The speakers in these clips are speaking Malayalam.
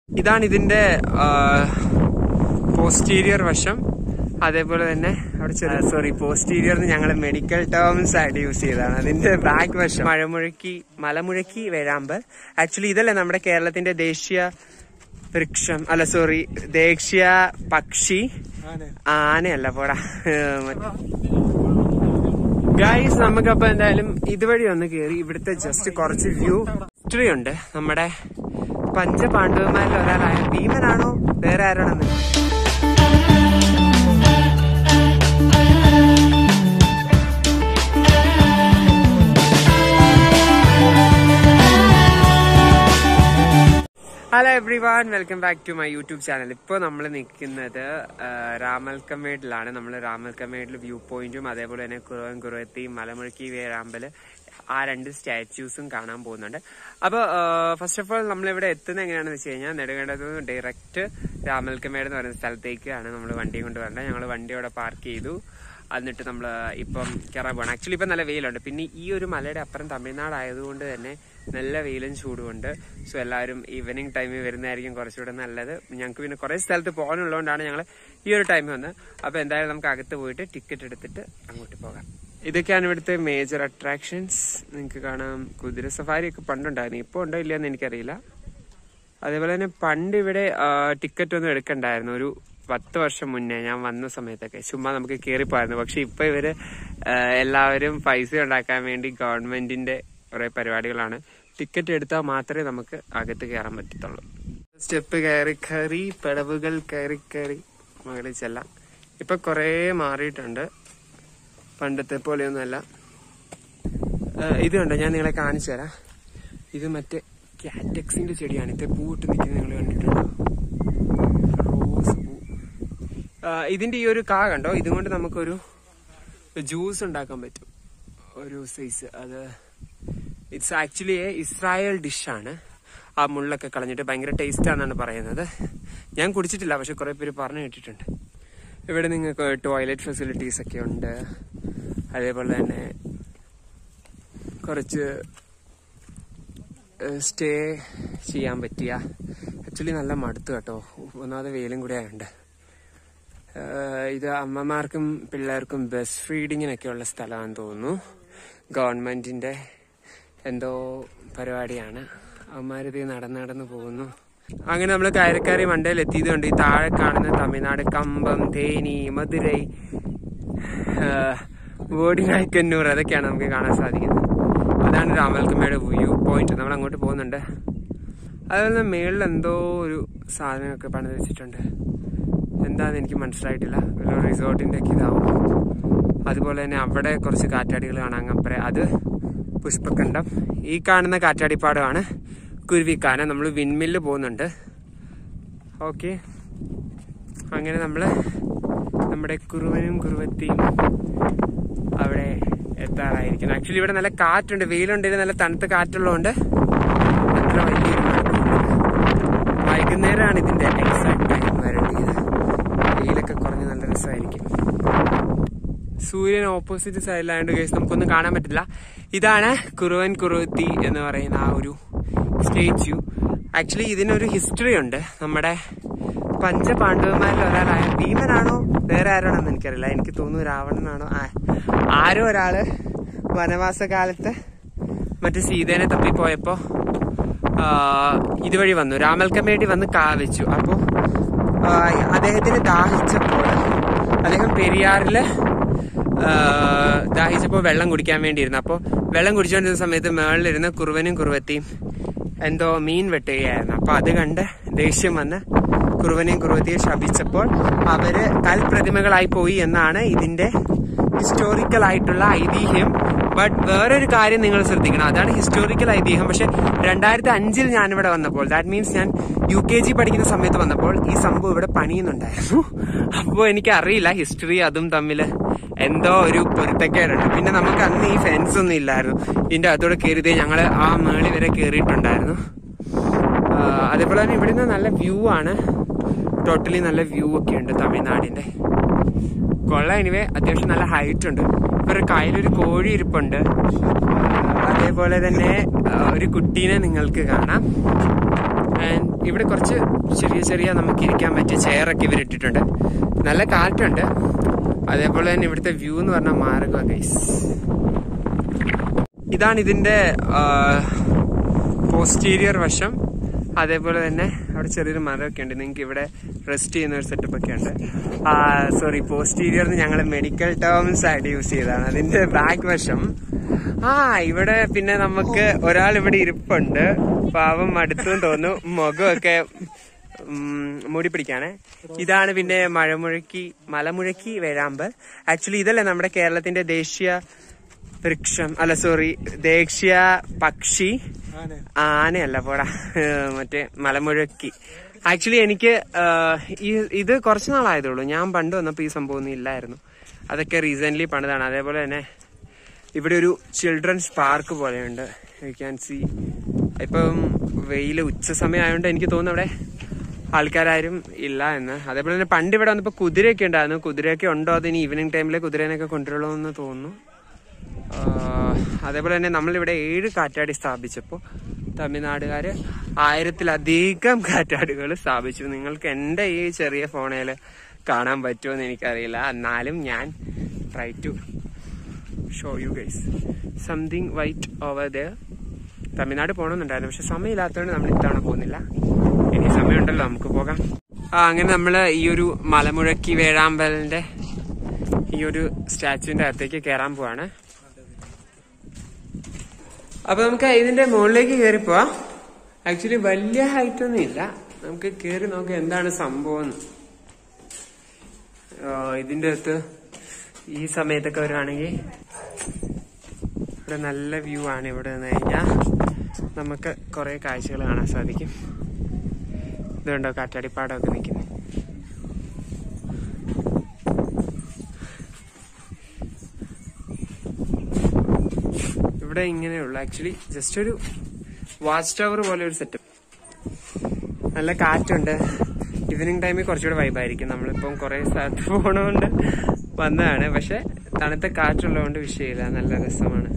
ഇതാണ് ഇതിന്റെ പോസ്റ്റീരിയർ വശം അതേപോലെ തന്നെ അവിടെ ചെറിയ സോറി പോസ്റ്റീരിയർ ഞങ്ങൾ മെഡിക്കൽ ടേംസ് ആയിട്ട് യൂസ് ചെയ്തതാണ് അതിന്റെ ബാക്ക് വശം മഴമുഴക്കി മലമുഴക്കി വേഴാമ്പൽ ആക്ച്വലി ഇതല്ലേ നമ്മുടെ കേരളത്തിന്റെ ദേശീയ വൃക്ഷം അല്ല സോറി ദേശീയ പക്ഷി ആനയല്ല പോടാ ഗൈസ് നമുക്കപ്പോ എന്തായാലും ഇതുവഴി ഒന്ന് കയറി ഇവിടുത്തെ ജസ്റ്റ് കുറച്ച് വ്യൂ ഹിസ്റ്ററി ഉണ്ട് നമ്മുടെ പഞ്ചപാണ്ഡവന്മാരിൽ ഒരാളായ ഭീമനാണോ വേറെ ആരാണെന്ന് hello everyone welcome back to my YouTube channel ഇപ്പോൾ നമ്മൾ നിൽക്കുന്നത് രാമൽക്കമേഡിലാണ് നമ്മൾ രാമൽക്കമേഡിൽ വ്യൂ പോയിന്റും അതേപോലെ തന്നെ കുറവൻ കുറവത്തി മലമുഴക്കി വേഴാമ്പല് ആ രണ്ട് സ്റ്റാച്യൂസും കാണാൻ പോകുന്നുണ്ട് അപ്പോൾ ഫസ്റ്റ് ഓഫ് ഓൾ നമ്മളിവിടെ എത്തുന്നത് എങ്ങനെയാണെന്ന് വെച്ച് കഴിഞ്ഞാൽ നെടുങ്കണ്ടത്ത് നിന്ന് ഡയറക്റ്റ് രാമൽക്കമേട് എന്ന് പറയുന്ന സ്ഥലത്തേക്കാണ് നമ്മൾ വണ്ടിയും കൊണ്ട് വരേണ്ടത് ഞങ്ങൾ വണ്ടി അവിടെ പാർക്ക് ചെയ്തു എന്നിട്ട് നമ്മൾ ഇപ്പം കയറാൻ പോകണം ആക്ച്വലി ഇപ്പം നല്ല വെയിലുണ്ട് പിന്നെ ഈ ഒരു മലയുടെ അപ്പുറം തമിഴ്നാട് ആയതുകൊണ്ട് തന്നെ നല്ല വെയിലും ചൂടുമുണ്ട് സോ എല്ലാവരും ഈവനിങ് ടൈമിൽ വരുന്നതായിരിക്കും കുറച്ചുകൂടെ നല്ലത് ഞങ്ങൾക്ക് പിന്നെ കുറേ സ്ഥലത്ത് പോകാനുള്ളതുകൊണ്ടാണ് ഞങ്ങൾ ഈ ഒരു ടൈമിൽ വന്നത് അപ്പോൾ എന്തായാലും നമുക്ക് അകത്ത് പോയിട്ട് ടിക്കറ്റ് എടുത്തിട്ട് അങ്ങോട്ട് പോകാം ഇതൊക്കെയാണ് ഇവിടുത്തെ മേജർ അട്രാക്ഷൻസ് നിങ്ങൾക്ക് കാണാം കുതിര സഫാരി ഒക്കെ പണ്ടുണ്ടായിരുന്നു ഇപ്പോൾ ഉണ്ടോ ഇല്ലയെന്ന് എനിക്കറിയില്ല അതേപോലെ തന്നെ പണ്ട് ഇവിടെ ടിക്കറ്റ് ഒന്നും എടുക്കണ്ടായിരുന്നു ഒരു പത്ത് വർഷം മുന്നേ ഞാൻ വന്ന സമയത്തൊക്കെ ചുമ്മാ നമുക്ക് കയറിപ്പോയിരുന്നു പക്ഷെ ഇപ്പൊ ഇവര് ആ, എല്ലാവരും പൈസ ഉണ്ടാക്കാൻ വേണ്ടി ഗവൺമെന്റിന്റെ കുറെ പരിപാടികളാണ് ടിക്കറ്റ് എടുത്താൽ മാത്രമേ നമുക്ക് അകത്ത് കയറാൻ പറ്റത്തുള്ളൂ സ്റ്റെപ്പ് കയറി കയറി പടവുകൾ കയറി കയറി മുകളിൽ ചെല്ലാം ഇപ്പൊ കുറേ മാറിയിട്ടുണ്ട് പണ്ടത്തെ പോലെയൊന്നുമല്ല ആ, ഇത് കണ്ടോ ഞാൻ നിങ്ങളെ കാണിച്ചു തരാം ഇത് മറ്റേ കാറ്റക്സിന്റെ ചെടിയാണ് ഇത് പൂവിട്ട് നിൽക്കുന്നത് നിങ്ങൾ കണ്ടിട്ടുണ്ടോ റോസ് പൂ ആ, ഇതിന്റെ ഈ ഒരു കാ കണ്ടോ ഇതുകൊണ്ട് നമുക്കൊരു ജ്യൂസ് ഉണ്ടാക്കാൻ പറ്റും ഒരു സൈസ് അത് ഇറ്റ്സ് ആക്ച്വലി എ ഇസ്രായേൽ ഡിഷാണ് ആ മുള്ളൊക്കെ കളഞ്ഞിട്ട് ഭയങ്കര ടേസ്റ്റ് ആണെന്നാണ് പറയുന്നത് ഞാൻ കുടിച്ചിട്ടില്ല പക്ഷെ കുറെ പേര് പറഞ്ഞു കേട്ടിട്ടുണ്ട് ഇവിടെ നിങ്ങൾക്ക് ടോയ്ലറ്റ് ഫെസിലിറ്റീസ് ഒക്കെ ഉണ്ട് അതേപോലെ തന്നെ കുറച്ച് സ്റ്റേ ചെയ്യാൻ പറ്റിയ ആക്ച്വലി നല്ല മടുത്തു കേട്ടോ ഒന്നാമത് വെയിലും കൂടെ ആയുണ്ട് ഇത് അമ്മമാർക്കും പിള്ളേർക്കും ബസ് ഫീഡിങ്ങിനൊക്കെയുള്ള സ്ഥലമാണെന്ന് തോന്നുന്നു ഗവൺമെന്റിന്റെ എന്തോ പരിപാടിയാണ് അവന്മാരിത് നടന്ന് നടന്ന് പോകുന്നു അങ്ങനെ നമ്മൾ കയറിക്കയറി മണ്ടയിൽ എത്തിയത് കൊണ്ട് ഈ താഴെ കാണുന്ന തമിഴ്നാട് കമ്പം തേനി മധുരൈ വോടിനായ്ക്കന്നൂർ അതൊക്കെയാണ് നമുക്ക് കാണാൻ സാധിക്കുന്നത് അതാണ് രാമൽക്കമ്മയുടെ വ്യൂ പോയിന്റ് നമ്മൾ അങ്ങോട്ട് പോകുന്നുണ്ട് അതുപോലെ മേളിൽ എന്തോ ഒരു സാധനമൊക്കെ പണിത് വെച്ചിട്ടുണ്ട് എന്താന്ന് എനിക്ക് മനസ്സിലായിട്ടില്ല വല്ല റിസോർട്ടിന്റെ ഒക്കെ ഇതാവും അതുപോലെ തന്നെ അവിടെ കുറച്ച് കാറ്റാടികൾ കാണാൻ അപ്പുറം അത് പുഷ്പക്കണ്ടം ഈ കാണുന്ന കാറ്റാടിപ്പാടമാണ് കുരുവിക്കാന നമ്മൾ വിൻമില്ല് പോകുന്നുണ്ട് ഓക്കെ അങ്ങനെ നമ്മൾ നമ്മുടെ കുറുവനും കുറുവത്തിയും അവിടെ എത്താറായിരിക്കുന്നു ആക്ച്വലി ഇവിടെ നല്ല കാറ്റുണ്ട് വെയിലുണ്ടെങ്കിൽ നല്ല തണുത്ത കാറ്റുള്ളതുകൊണ്ട് അത്ര വലിയൊരു കുഴപ്പമില്ല. വൈകുന്നേരമാണ് ഇതിന്റെ എക്സാക്ട് ടൈം വരേണ്ടത് വെയിലൊക്കെ കുറഞ്ഞ് നല്ല രസമായിരിക്കും സൂര്യൻ ഓപ്പോസിറ്റ് സൈഡിലായതുകൊണ്ട് കേസ് നമുക്കൊന്നും കാണാൻ പറ്റില്ല ഇതാണ് കുറുവൻ കുറുവത്തി എന്ന് പറയുന്ന ആ ഒരു സ്റ്റാച്യു ആക്ച്വലി ഇതിനൊരു ഹിസ്റ്ററി ഉണ്ട് നമ്മുടെ പഞ്ചപാണ്ഡവന്മാരിൽ ഒരാളായ ഭീമനാണോ വേറെ ആരാണെന്ന് എനിക്കറിയില്ല എനിക്ക് തോന്നുന്നു രാവണനാണോ ആ- ആരോ ഒരാള് വനവാസ കാലത്ത് മറ്റു സീതേനെ തപ്പിപ്പോയപ്പോ ആ, ഇതുവഴി വന്നു രാമൽക്കമേടി വന്ന് കാ വെച്ചു അപ്പോ ആ, അദ്ദേഹത്തിന് ദാഹിച്ചപ്പോൾ അദ്ദേഹം പെരിയാറില് ആ, ദാഹിച്ചപ്പോൾ വെള്ളം കുടിക്കാൻ വേണ്ടിയിരുന്നു അപ്പോൾ വെള്ളം കുടിച്ചുകൊണ്ടിരുന്ന സമയത്ത് മേളിലിരുന്ന കുറുവനും കുറുവത്തിയും എന്തോ മീൻ വെട്ടുകയായിരുന്നു അപ്പൊ അത് കണ്ട് ദേഷ്യം വന്ന് കുറുവനെയും കുറുവത്തിയും ശപിച്ചപ്പോൾ അവര് കൽപ്രതിമകളായി പോയി എന്നാണ് ഇതിന്റെ ഹിസ്റ്റോറിക്കൽ ആയിട്ടുള്ള ഐതിഹ്യം ബട്ട് വേറൊരു കാര്യം നിങ്ങൾ ശ്രദ്ധിക്കണം അതാണ് ഹിസ്റ്റോറിക്കൽ ഐതിഹ്യം പക്ഷെ രണ്ടായിരത്തി അഞ്ചിൽ ഞാൻ ഇവിടെ വന്നപ്പോൾ ദാറ്റ് മീൻസ് ഞാൻ യു കെ ജി പഠിക്കുന്ന സമയത്ത് വന്നപ്പോൾ ഈ സംഭവം ഇവിടെ പണിയുന്നുണ്ടായിരുന്നു അപ്പോൾ എനിക്ക് അറിയില്ല ഹിസ്റ്ററി അതും തമ്മിൽ എന്തോ ഒരു പൊരുത്തക്കേടുണ്ട് പിന്നെ നമുക്ക് അന്ന് ഈ ഫെൻസ് ഒന്നും ഇല്ലായിരുന്നു ഇതിന്റെ അകത്തോടെ കയറിയത് ഞങ്ങൾ ആ മേളി വരെ കയറിയിട്ടുണ്ടായിരുന്നു ആ, അതേപോലെ തന്നെ ഇവിടുന്ന് നല്ല വ്യൂ ആണ് ടോട്ടലി നല്ല വ്യൂ ഒക്കെ ഉണ്ട് തമിഴ്നാടിന്റെ കൊള്ള എനിവേ അത്യാവശ്യം നല്ല ഹൈറ്റ് ഉണ്ട് ഇവരുടെ കയ്യിലൊരു കോഴി ഇരിപ്പുണ്ട് അതേപോലെ തന്നെ ആ, ഒരു കുട്ടീനെ നിങ്ങൾക്ക് കാണാം ആൻഡ് ഇവിടെ കുറച്ച് ചെറിയ ചെറിയ നമുക്ക് ഇരിക്കാൻ പറ്റിയ ചെയറൊക്കെ ഇവർ ഇട്ടിട്ടുണ്ട് നല്ല കാറ്റുണ്ട് അതേപോലെ തന്നെ ഇവിടുത്തെ വ്യൂ എന്ന് പറഞ്ഞാൽ മാർഗ ഗൈസ് ഇതാണ് ഇതിന്റെ പോസ്റ്റീരിയർ വശം അതേപോലെ തന്നെ അവിടെ ചെറിയൊരു മരമൊക്കെ ഉണ്ട് നിങ്ങൾക്ക് ഇവിടെ റെസ്റ്റ് ചെയ്യുന്ന ഒരു സെറ്റപ്പ് ഒക്കെ ഉണ്ട് സോറി പോസ്റ്റീരിയർ ഞങ്ങൾ മെഡിക്കൽ ടേംസ് ആയിട്ട് യൂസ് ചെയ്തതാണ് അതിന്റെ ബാക്ക് വശം ആ ഇവിടെ പിന്നെ നമുക്ക് ഒരാൾ ഇവിടെ ഇരിപ്പുണ്ട് പാവം അടുത്തും തോന്നുന്നു മുഖമൊക്കെ ഉം, മൂടി പിടിക്കാണ് ഇതാണ് പിന്നെ മഴമുഴക്കി മലമുഴക്കി വേഴാമ്പ് ആക്ച്വലി ഇതല്ലേ നമ്മുടെ കേരളത്തിന്റെ ദേശീയ വൃക്ഷം അല്ല സോറി ദേശീയ പക്ഷി ആനയല്ല പോടാ ഏഹ് മറ്റേ മലമുഴക്കി ആക്ച്വലി എനിക്ക് ഏഹ്, ഈ ഇത് കുറച്ച് നാളായതേ ഉള്ളൂ ഞാൻ പണ്ട് വന്നപ്പോൾ ഈ സംഭവം ഒന്നും ഇല്ലായിരുന്നു അതൊക്കെ റീസെന്റ് പണിതാണ് അതേപോലെ തന്നെ ഇവിടെ ഒരു ചിൽഡ്രൻസ് പാർക്ക് പോലെയുണ്ട് യു ക്യാൻ സി ഇപ്പം വെയിൽ ഉച്ച സമയം ആയതുകൊണ്ട് എനിക്ക് തോന്നുന്നു അവിടെ ആൾക്കാരും ഇല്ല എന്ന് അതേപോലെ തന്നെ പണ്ട് ഇവിടെ വന്നപ്പോൾ കുതിരയൊക്കെ ഉണ്ടായിരുന്നു കുതിരയൊക്കെ ഉണ്ടോ അതിന് ഈവനിങ് ടൈമിൽ കുതിരേനൊക്കെ കൊണ്ടുവരുള്ളൂ എന്ന് തോന്നുന്നു ആഹ് അതേപോലെ തന്നെ നമ്മളിവിടെ ഏഴ് കാറ്റാടി സ്ഥാപിച്ചപ്പോൾ തമിഴ്നാടുകാർ ആയിരത്തിലധികം കാറ്റാടുകൾ സ്ഥാപിച്ചു നിങ്ങൾക്ക് എൻ്റെ ഈ ചെറിയ ഫോണിൽ കാണാൻ പറ്റുമെന്ന് എനിക്കറിയില്ല എന്നാലും ഞാൻ try to show you guys something white over the Tamil Nadu പോകണമെന്നുണ്ടായിരുന്നു പക്ഷെ സമയമില്ലാത്തതുകൊണ്ട് നമ്മൾ ഇത്തവണ പോകുന്നില്ല ഇനി സമയമുണ്ടല്ലോ നമുക്ക് പോകാം ആ അങ്ങനെ നമ്മൾ ഈ ഒരു മലമുഴക്കി വേഴാമ്പലിന്റെ ഈ ഒരു സ്റ്റാച്ചുവിന്റെ അകത്തേക്ക് കയറാൻ പോവാണ് അപ്പൊ നമുക്ക് ഇതിന്റെ മുകളിലേക്ക് കയറി പോവാം ആക്ച്വലി വലിയ ഹൈറ്റ് ഒന്നും ഇല്ല നമുക്ക് കയറി നോക്കാം എന്താണ് സംഭവം എന്ന്. ആ, ഇതിന്റെ അകത്ത് ഈ സമയത്തൊക്കെ വരുവാണെങ്കിൽ ഇവിടെ നല്ല വ്യൂ ആണ് ഇവിടെ നിന്ന് കഴിഞ്ഞാൽ നമുക്ക് കുറെ കാഴ്ചകൾ കാണാൻ സാധിക്കും ഇതുണ്ടോ കാറ്റാടിപ്പാടമൊക്കെ നിൽക്കുന്നത് ഇവിടെ ഇങ്ങനെയുള്ള ആക്ച്വലി ജസ്റ്റ് ഒരു വാച്ച് ടവർ പോലെ ഒരു സെറ്റപ്പ് നല്ല കാറ്റുണ്ട് ഈവനിങ് ടൈമിൽ കുറച്ചുകൂടെ വൈബായിരിക്കും നമ്മളിപ്പം കുറെ സ്ഥലത്ത് പോണതുകൊണ്ട് വന്നതാണ് പക്ഷെ തണുത്ത കാറ്റുള്ളതുകൊണ്ട് വിഷയമില്ല നല്ല രസമാണ്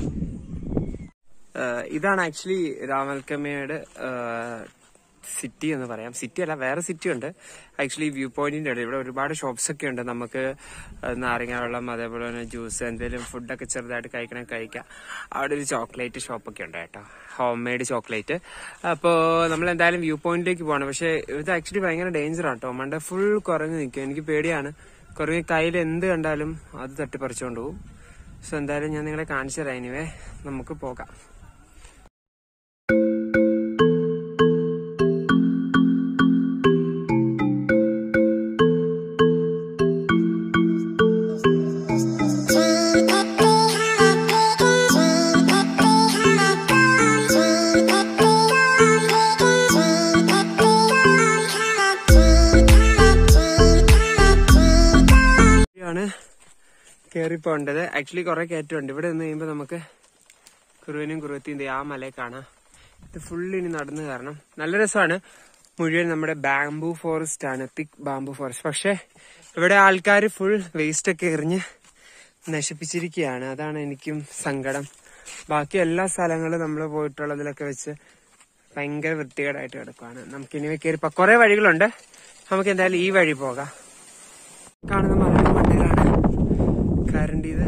ഏഹ് ഇതാണ് ആക്ച്വലി രാമൽക്കമ്മയുടെ സിറ്റി എന്ന് പറയാം സിറ്റി അല്ല വേറെ സിറ്റി ഉണ്ട് ആക്ച്വലി വ്യൂ പോയിന്റിന്റെ അവിടെ ഇവിടെ ഒരുപാട് ഷോപ്സ് ഒക്കെ ഉണ്ട് നമുക്ക് ഏഹ് നാരങ്ങ വെള്ളം അതേപോലെ തന്നെ ജ്യൂസ് എന്തെങ്കിലും ഫുഡൊക്കെ ചെറുതായിട്ട് കഴിക്കണേ കഴിക്കാം അവിടെ ഒരു ചോക്ലേറ്റ് ഷോപ്പൊക്കെ ഉണ്ട് കേട്ടോ ഹോം മെയ്ഡ് ചോക്ലേറ്റ് അപ്പോൾ നമ്മൾ എന്തായാലും വ്യൂ പോയിന്റിലേക്ക് പോകണം പക്ഷേ ഇത് ആക്ച്വലി ഭയങ്കര ഡേഞ്ചർ ആട്ടോ മണ്ട ഫുൾ കുറഞ്ഞു നിൽക്കും എനിക്ക് പേടിയാണ് കുറഞ്ഞ കയ്യിൽ എന്ത് കണ്ടാലും അത് തട്ടിപ്പറിച്ചുകൊണ്ട് പോകും സോ എന്തായാലും ഞാൻ നിങ്ങളെ കാണിച്ചു തരാം എനിവേ നമുക്ക് പോകാം ആണ് കയറി പോകേണ്ടത് ആക്ച്വലി കുറെ കയറ്റമുണ്ട് ഇവിടെ നിന്ന് കഴിയുമ്പോൾ നമുക്ക് കുറുവനും കുറുവത്തിയും ആ മലയെ കാണാം ഇത് ഫുള്ള് ഇനി നടന്നു കാരണം നല്ല രസമാണ് മുഴുവൻ നമ്മുടെ ബാംബു ഫോറസ്റ്റ് ആണ് തിക് ബാംബു ഫോറസ്റ്റ് പക്ഷെ ഇവിടെ ആൾക്കാർ ഫുൾ വേസ്റ്റ് ഒക്കെ എറിഞ്ഞ് നശിപ്പിച്ചിരിക്കുകയാണ് അതാണ് എനിക്കും സങ്കടം ബാക്കി എല്ലാ സ്ഥലങ്ങളും നമ്മൾ പോയിട്ടുള്ളതിലൊക്കെ വെച്ച് ഭയങ്കര വൃത്തികേടായിട്ട് കിടക്കുവാണ് നമുക്ക് ഇനി കയറി പോ- കുറെ വഴികളുണ്ട് നമുക്ക് എന്തായാലും ഈ വഴി പോകാം കാണുന്ന മലയുടെ മണ്ടയിലാണ് കരണ്ട് ഇത്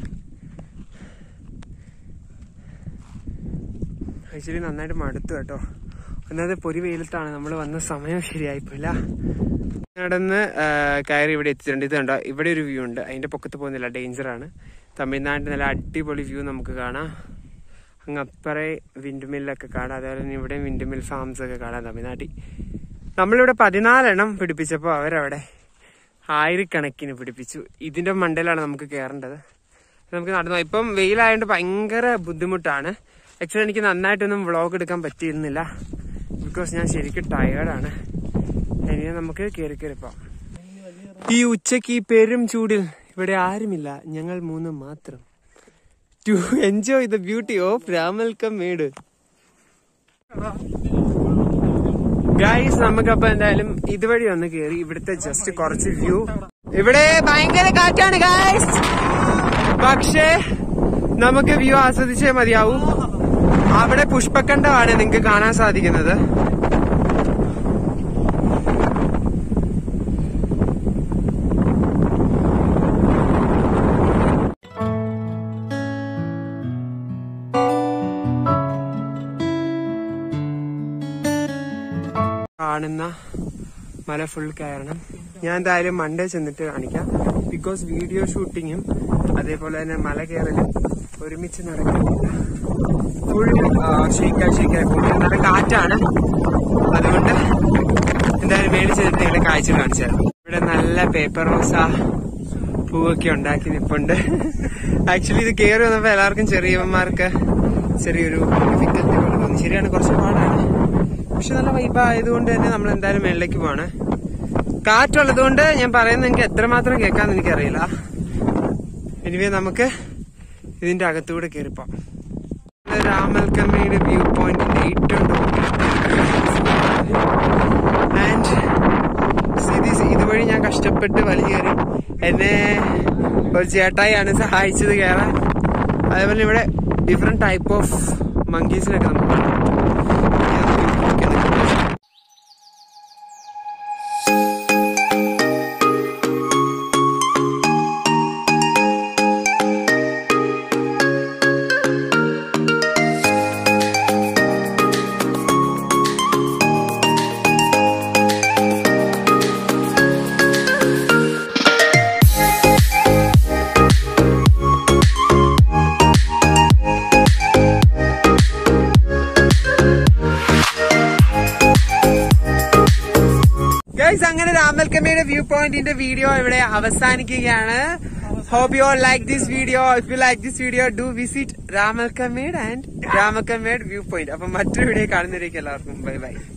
ആക്ച്വലി നന്നായിട്ട് മടുത്തു കേട്ടോ ഒന്നാമത് പൊരി വെയിലത്താണ് നമ്മൾ വന്ന സമയം ശരിയായിപ്പോയില്ല നടന്ന് ആ, കയറി ഇവിടെ എത്തിയിട്ടുണ്ട് ഇത് കണ്ടോ ഇവിടെ ഒരു വ്യൂ ഉണ്ട് അതിന്റെ പൊക്കത്ത് പോകുന്നില്ല ഡേഞ്ചർ ആണ് തമിഴ്നാട്ടിൽ നല്ല അടിപൊളി വ്യൂ നമുക്ക് കാണാം അങ്ങ് അപ്പറേ വിൻഡ് മില്ലൊക്കെ കാണാം അതേപോലെ തന്നെ ഇവിടെ വിൻഡ് മിൽ ഫാംസ് ഒക്കെ കാണാം തമിഴ്നാട്ടിൽ നമ്മളിവിടെ പതിനാലെണ്ണം പിടിപ്പിച്ചപ്പോൾ അവരവിടെ ആയിരക്കണക്കിന് പിടിപ്പിച്ചു ഇതിന്റെ മണ്ടയിലാണ് നമുക്ക് കയറേണ്ടത് നമുക്ക് നടന്നു പോകാം. ഇപ്പം വെയിലായതുകൊണ്ട് ഭയങ്കര ബുദ്ധിമുട്ടാണ് ആക്ച്വലി എനിക്ക് നന്നായിട്ടൊന്നും വ്ളോഗ് എടുക്കാൻ പറ്റിയിരുന്നില്ല ബിക്കോസ് ഞാൻ ശരിക്കും ടയേർഡാണ് ഇനി നമുക്ക് കയറി കയറി പോവാം ഈ ഉച്ചയ്ക്ക് ഈ പെരും ചൂടിൽ ഇവിടെ ആരുമില്ല ഞങ്ങൾ മൂന്ന് മാത്രം to enjoy the beauty of Ramakkalmedu guys നമുക്കപ്പൊ എന്തായാലും ഇതുവഴി ഒന്ന് കയറി ഇവിടുത്തെ ജസ്റ്റ് കുറച്ച് വ്യൂ ഇവിടെ ഭയങ്കര കാറ്റാണ് ഗൈസ് പക്ഷേ നമുക്ക് വ്യൂ ആസ്വദിച്ചേ മതിയാവൂ അവിടെ പുഷ്പക്കണ്ടമാണ് നിങ്ങൾക്ക് കാണാൻ സാധിക്കുന്നത് കാണുന്ന മല ഫുൾ കയറണം ഞാൻ എന്തായാലും മൺഡേ ചെന്നിട്ട് കാണിക്കാം ബിക്കോസ് വീഡിയോ ഷൂട്ടിങ്ങും അതേപോലെ തന്നെ മല കയറലും ഒരുമിച്ച് നടക്കുന്നില്ല ഫുൾ ഷെയ്ക്കായി ഷെയ്ക്കായി പോകുന്നത് നല്ല കാറ്റാണ് അതുകൊണ്ട് എന്തായാലും മേടിച്ച് ചെന്നിട്ട് നിങ്ങളെ കാഴ്ച കാണിച്ചു തരാം ഇവിടെ നല്ല പേപ്പർ റോസ പൂവൊക്കെ ഉണ്ടാക്കി നിപ്പുണ്ട് ആക്ച്വലി ഇത് കയറി വന്നപ്പോ എല്ലാവർക്കും ചെറിയവന്മാർക്ക് ചെറിയൊരു ഡിഫിക്കൽറ്റി പോലെ തോന്നി ശരിയാണ് കുറച്ച് പാടാണ് പക്ഷെ നല്ല വൈബ് ആയതുകൊണ്ട് തന്നെ നമ്മൾ എന്തായാലും മേളിലേക്ക് പോവാണ് കാറ്റുള്ളത് കൊണ്ട് ഞാൻ പറയുന്നത് എനിക്ക് എത്രമാത്രം കേൾക്കാന്ന് എനിക്കറിയില്ല എനിവേ നമുക്ക് ഇതിന്റെ അകത്തൂടെ കയറിപ്പോ രാമൽക്കമ്മയുടെ വ്യൂ പോയിന്റിന്റെ ഏറ്റവും ആൻഡ് ഇതുവഴി ഞാൻ കഷ്ടപ്പെട്ട് വലി കയറി എന്നെ ഒരു ചേട്ടായിയാണ് സഹായിച്ചത് കയറാൻ അതേപോലെ ഇവിടെ ഡിഫറെന്റ് ടൈപ്പ് ഓഫ് മങ്കീസിനൊക്കെ നമുക്ക് കാണാം ഞാൻ നോക്കി നിൽക്കുന്നു. ഗൈസ് അങ്ങനെ രാമൽക്കമ്മയുടെ വ്യൂ പോയിന്റിന്റെ വീഡിയോ ഇവിടെ അവസാനിക്കുകയാണ് hope you like this video if you like this video do visit Ramakkalmedu and Ramakkalmedu view point അപ്പൊ മറ്റൊരു വീഡിയോ കാണുന്നവരേക്ക് എല്ലാവർക്കും ബൈ ബൈ